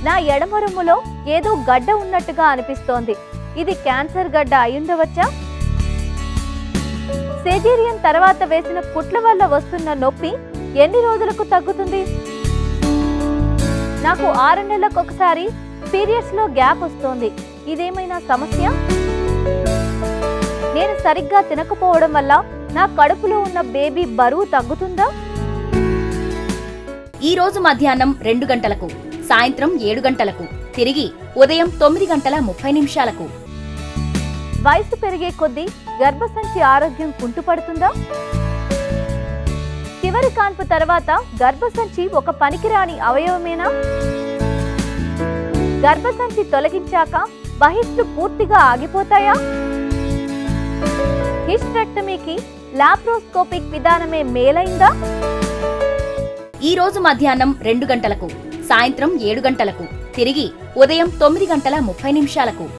నా ఎడమ రొమ్ములో ఏదో గడ్డ ఉన్నట్టుగా అనిపిస్తోంది ఇది క్యాన్సర్ గడ్డ అయ్యుండవచ్చా సెజేరియన్ తర్వాత వేసిన కుట్ల వల్ల వస్తున్న నొప్పి ఎన్ని రోజులకు తగ్గుతుంది నాకు ఆరు నెలలకు ఒకసారి పీరియడ్స్ లో గ్యాప్ వస్తోంది ఇదేమైనా సమస్య నేను సరిగ్గా తినకపోవడం వల్ల నా కడుపులో ఉన్న బేబీ బరువు తగ్గుతుందా ఈ రోజు మధ్యాహ్నం రెండు గంటలకు సాయంత్రం ఏడు గంటలకు తిరిగి ఉదయం తొమ్మిది గంటల ముప్పై నిమిషాలకు వయసు పెరిగే కొద్దీ గర్భసంచి ఆరోగ్యం కుంటుపడుతుందా చివరి కాన్పు తర్వాత గర్భసంచి ఒక పనికిరాని అవయవమేనా గర్భసంచి తొలగించాక బహిష్టు పూర్తిగా ఆగిపోతాయా హిస్టెక్టమీకి లాప్రోస్కోపిక్ విధానమే మేలైందా ఈ రోజు మధ్యాహ్నం రెండు గంటలకు సాయంత్రం ఏడు గంటలకు తిరిగి ఉదయం తొమ్మిది గంటల ముప్పై నిమిషాలకు